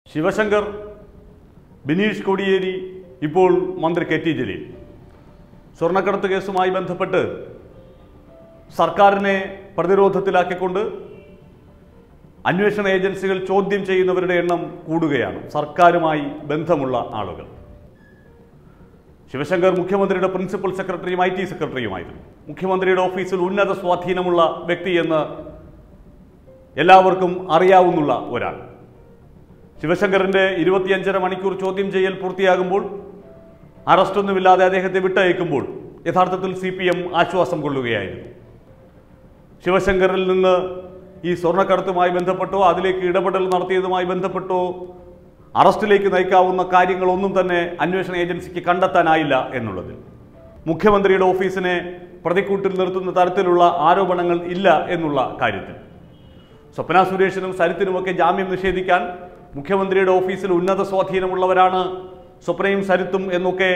ശിവശങ്കർ ബിനീഷ് കോടിയേരി ഇപ്പോൾ മന്ത്രി K T Jaleel സ്വർണ്ണക്കടത്ത് കേസുമായി ബന്ധപ്പെട്ട് സർക്കാരിനെ പ്രതിരോധത്തിലാക്കിക്കൊണ്ട് അന്വേഷണ ഏജൻസികൾ ചോദ്യം ചെയ്യുന്നവരുടെ എണ്ണം കൂടുകയാണ് സർക്കാരുമായി ബന്ധമുള്ള ആളുകൾ ശിവശങ്കർ മുഖ്യമന്ത്രിയുടെ പ്രിൻസിപ്പൽ സെക്രട്ടറിയും ഐ ടി സെക്രട്ടറിയുമായിരുന്നു മുഖ്യമന്ത്രിയുടെ ഓഫീസിൽ ഉന്നത സ്വാധീനമുള്ള വ്യക്തിയെന്ന് എല്ലാവർക്കും അറിയാവുന്നുള്ള ഒരാൾ ശിവശങ്കറിന്റെ ഇരുപത്തിയഞ്ചര മണിക്കൂർ ചോദ്യം ചെയ്യൽ പൂർത്തിയാകുമ്പോൾ അറസ്റ്റൊന്നുമില്ലാതെ അദ്ദേഹത്തെ വിട്ടയക്കുമ്പോൾ യഥാർത്ഥത്തിൽ സി പി എം ആശ്വാസം കൊള്ളുകയായിരുന്നു ശിവശങ്കറിൽ നിന്ന് ഈ സ്വർണ്ണക്കടത്തുമായി ബന്ധപ്പെട്ടോ അതിലേക്ക് ഇടപെടൽ നടത്തിയതുമായി ബന്ധപ്പെട്ടോ അറസ്റ്റിലേക്ക് നയിക്കാവുന്ന കാര്യങ്ങളൊന്നും തന്നെ അന്വേഷണ ഏജൻസിക്ക് കണ്ടെത്താനായില്ല എന്നുള്ളതിൽ മുഖ്യമന്ത്രിയുടെ ഓഫീസിനെ പ്രതിക്കൂട്ടിൽ നിർത്തുന്ന തരത്തിലുള്ള ആരോപണങ്ങൾ ഇല്ല എന്നുള്ള കാര്യത്തിൽ സ്വപ്ന സുരേഷിനും സരിത്തിനുമൊക്കെ ജാമ്യം നിഷേധിക്കാൻ മുഖ്യമന്ത്രിയുടെ ഓഫീസിൽ ഉന്നത സ്വാധീനമുള്ളവരാണ് സ്വപ്നയും സരിത്തും എന്നൊക്കെ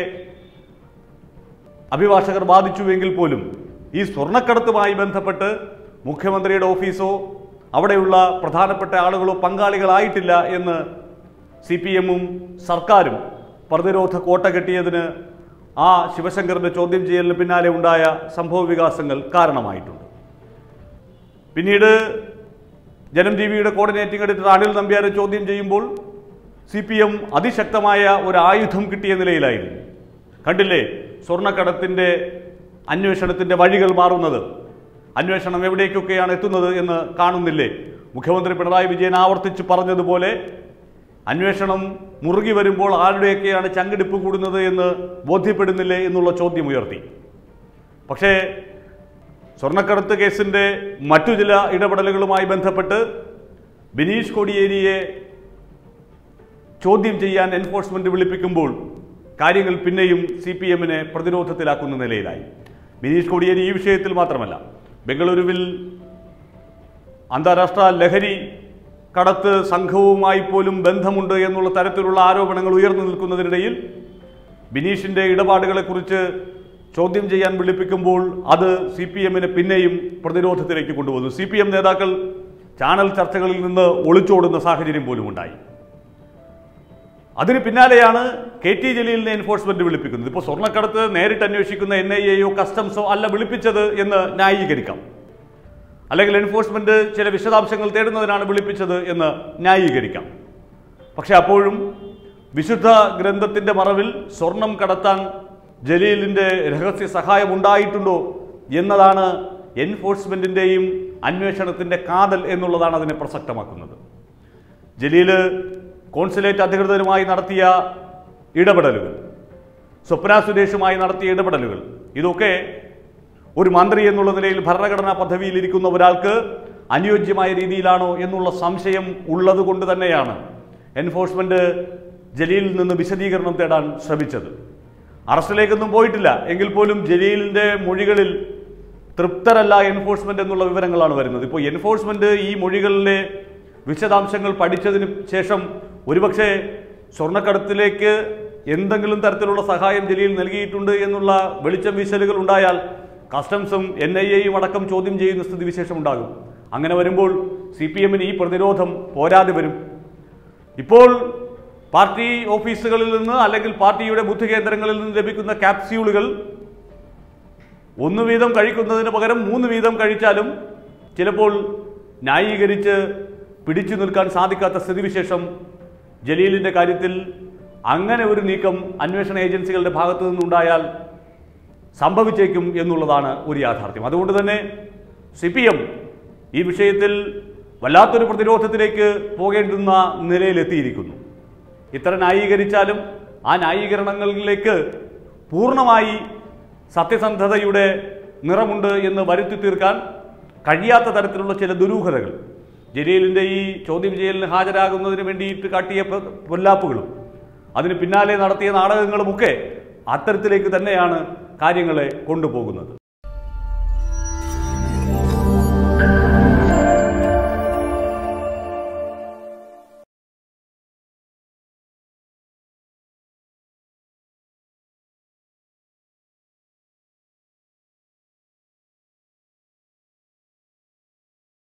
അഭിഭാഷകർ വാദിച്ചുവെങ്കിൽ പോലും ഈ സ്വർണ്ണക്കടത്തുമായി ബന്ധപ്പെട്ട് മുഖ്യമന്ത്രിയുടെ ഓഫീസോ അവിടെയുള്ള പ്രധാനപ്പെട്ട ആളുകളോ പങ്കാളികളായിട്ടില്ല എന്ന് സി പി എമ്മും സർക്കാരും പ്രതിരോധ കോട്ട കെട്ടിയതിന് ആ ശിവശങ്കറിന്റെ ചോദ്യം ചെയ്യലിന് പിന്നാലെ ഉണ്ടായ സംഭവ വികാസങ്ങൾ കാരണമായിട്ടുണ്ട് പിന്നീട് ജനം ടി വിയുടെ കോർഡിനേറ്റിംഗ് എഡിറ്റർ അനിൽ നമ്പ്യാരെ ചോദ്യം ചെയ്യുമ്പോൾ സി പി എം അതിശക്തമായ ഒരു ആയുധം കിട്ടിയ നിലയിലായിരുന്നു കണ്ടില്ലേ സ്വർണ്ണക്കടത്തിന്റെ അന്വേഷണത്തിന്റെ വഴികൾ മാറുന്നത് അന്വേഷണം എവിടേക്കൊക്കെയാണ് എത്തുന്നത് എന്ന് കാണുന്നില്ലേ മുഖ്യമന്ത്രി പിണറായി വിജയൻ ആവർത്തിച്ച് പറഞ്ഞതുപോലെ അന്വേഷണം മുറുകി വരുമ്പോൾ ആരുടെയൊക്കെയാണ് ചങ്കിടിപ്പ് കൂടുന്നത് എന്ന് ബോധ്യപ്പെടുന്നില്ലേ എന്നുള്ള ചോദ്യം ഉയർത്തി പക്ഷേ സ്വർണ്ണക്കടത്ത് കേസിന്റെ മറ്റു ചില ഇടപെടലുകളുമായി ബന്ധപ്പെട്ട് ബിനീഷ് കോടിയേരിയെ ചോദ്യം ചെയ്യാൻ എൻഫോഴ്സ്മെന്റ് വിളിപ്പിക്കുമ്പോൾ കാര്യങ്ങൾ പിന്നെയും സി പി എമ്മിനെ പ്രതിരോധത്തിലാക്കുന്ന നിലയിലായി ബിനീഷ് കോടിയേരി ഈ വിഷയത്തിൽ മാത്രമല്ല ബംഗളൂരുവിൽ അന്താരാഷ്ട്ര ലഹരി കടത്ത് സംഘവുമായി പോലും ബന്ധമുണ്ട് എന്നുള്ള തരത്തിലുള്ള ആരോപണങ്ങൾ ഉയർന്നു നിൽക്കുന്നതിനിടയിൽ ബിനീഷിന്റെ ഇടപാടുകളെക്കുറിച്ച് ചോദ്യം ചെയ്യാൻ വിളിപ്പിക്കുമ്പോൾ അത് സി പി എമ്മിനെ പിന്നെയും പ്രതിരോധത്തിലേക്ക് കൊണ്ടുവന്നു സി പി എം നേതാക്കൾ ചാനൽ ചർച്ചകളിൽ നിന്ന് ഒളിച്ചോടുന്ന സാഹചര്യം പോലും ഉണ്ടായി അതിന് പിന്നാലെയാണ് കെ ടി ജലീലിനെ എൻഫോഴ്സ്മെന്റ് വിളിപ്പിക്കുന്നത് ഇപ്പോൾ സ്വർണ്ണക്കടത്ത് നേരിട്ട് അന്വേഷിക്കുന്ന എൻ ഐ എയോ കസ്റ്റംസോ അല്ല വിളിപ്പിച്ചത് എന്ന് ന്യായീകരിക്കാം അല്ലെങ്കിൽ എൻഫോഴ്സ്മെന്റ് ചില വിശദാംശങ്ങൾ തേടുന്നതിനാണ് വിളിപ്പിച്ചത് എന്ന് ന്യായീകരിക്കാം പക്ഷെ അപ്പോഴും വിശുദ്ധ ഗ്രന്ഥത്തിന്റെ മറവിൽ സ്വർണം കടത്താൻ ജലീലിന്റെ രഹസ്യ സഹായം ഉണ്ടായിട്ടുണ്ടോ എന്നതാണ് എൻഫോഴ്സ്മെന്റിന്റെയും അന്വേഷണത്തിന്റെ കാതൽ എന്നുള്ളതാണ് അതിനെ പ്രസക്തമാക്കുന്നത് ജലീല് കോൺസുലേറ്റ് അധികൃതരുമായി നടത്തിയ ഇടപെടലുകൾ സ്വപ്ന സുരേഷുമായി നടത്തിയ ഇടപെടലുകൾ ഇതൊക്കെ ഒരു മന്ത്രി എന്നുള്ള നിലയിൽ ഭരണഘടനാ പദവിയിൽ ഇരിക്കുന്ന ഒരാൾക്ക് അനുയോജ്യമായ രീതിയിലാണോ എന്നുള്ള സംശയം ഉള്ളത് കൊണ്ട് തന്നെയാണ് എൻഫോഴ്സ്മെന്റ് ജലീലിൽ നിന്ന് വിശദീകരണം തേടാൻ ശ്രമിച്ചത് അറസ്റ്റിലേക്കൊന്നും പോയിട്ടില്ല എങ്കിൽ പോലും ജലീലിന്റെ മൊഴികളിൽ തൃപ്തരല്ല എൻഫോഴ്സ്മെന്റ് എന്നുള്ള വിവരങ്ങളാണ് വരുന്നത് ഇപ്പോൾ എൻഫോഴ്സ്മെന്റ് ഈ മൊഴികളിലെ വിശദാംശങ്ങൾ പഠിച്ചതിന് ശേഷം ഒരുപക്ഷെ സ്വർണ്ണക്കടത്തിലേക്ക് എന്തെങ്കിലും തരത്തിലുള്ള സഹായം ജലീൽ നൽകിയിട്ടുണ്ട് എന്നുള്ള വെളിച്ചം വീശലുകൾ ഉണ്ടായാൽ കസ്റ്റംസും എൻ ഐ എയും അടക്കം ചോദ്യം ചെയ്യുന്ന സ്ഥിതിവിശേഷം ഉണ്ടാകും അങ്ങനെ വരുമ്പോൾ സി പി എമ്മിന് ഈ പ്രതിരോധം പോരാതെ വരും ഇപ്പോൾ പാർട്ടി ഓഫീസുകളിൽ നിന്ന് അല്ലെങ്കിൽ പാർട്ടിയുടെ ബുദ്ധി കേന്ദ്രങ്ങളിൽ നിന്ന് ലഭിക്കുന്ന ക്യാപ്സ്യൂളുകൾ ഒന്ന് വീതം കഴിക്കുന്നതിന് പകരം മൂന്ന് വീതം കഴിച്ചാലും ചിലപ്പോൾ ന്യായീകരിച്ച് പിടിച്ചു നിൽക്കാൻ സാധിക്കാത്ത സ്ഥിതിവിശേഷം ജലീലിന്റെ കാര്യത്തിൽ അങ്ങനെ ഒരു നീക്കം അന്വേഷണ ഏജൻസികളുടെ ഭാഗത്തു നിന്നുണ്ടായാൽ സംഭവിച്ചേക്കും എന്നുള്ളതാണ് ഒരു യാഥാർത്ഥ്യം അതുകൊണ്ട് തന്നെ സി പി എം ഈ വിഷയത്തിൽ വല്ലാത്തൊരു പ്രതിരോധത്തിലേക്ക് പോകേണ്ടുന്ന നിലയിലെത്തിയിരിക്കുന്നു ഇത്ര ന്യായീകരിച്ചാലും ആ ന്യായീകരണങ്ങളിലേക്ക് പൂർണ്ണമായി സത്യസന്ധതയുടെ നിറമുണ്ട് എന്ന് വരുത്തി തീർക്കാൻ കഴിയാത്ത തരത്തിലുള്ള ചില ദുരൂഹതകൾ ജലീലിന്റെ ഈ ചോദ്യം ചെയ്യലിന് ഹാജരാകുന്നതിന് വേണ്ടിയിട്ട് കാട്ടിയ പ്ര- പൊല്ലാപ്പുകളും അതിന് പിന്നാലെ നടത്തിയ നാടകങ്ങളുമൊക്കെ അത്തരത്തിലേക്ക് തന്നെയാണ് കാര്യങ്ങളെ കൊണ്ടുപോകുന്നത്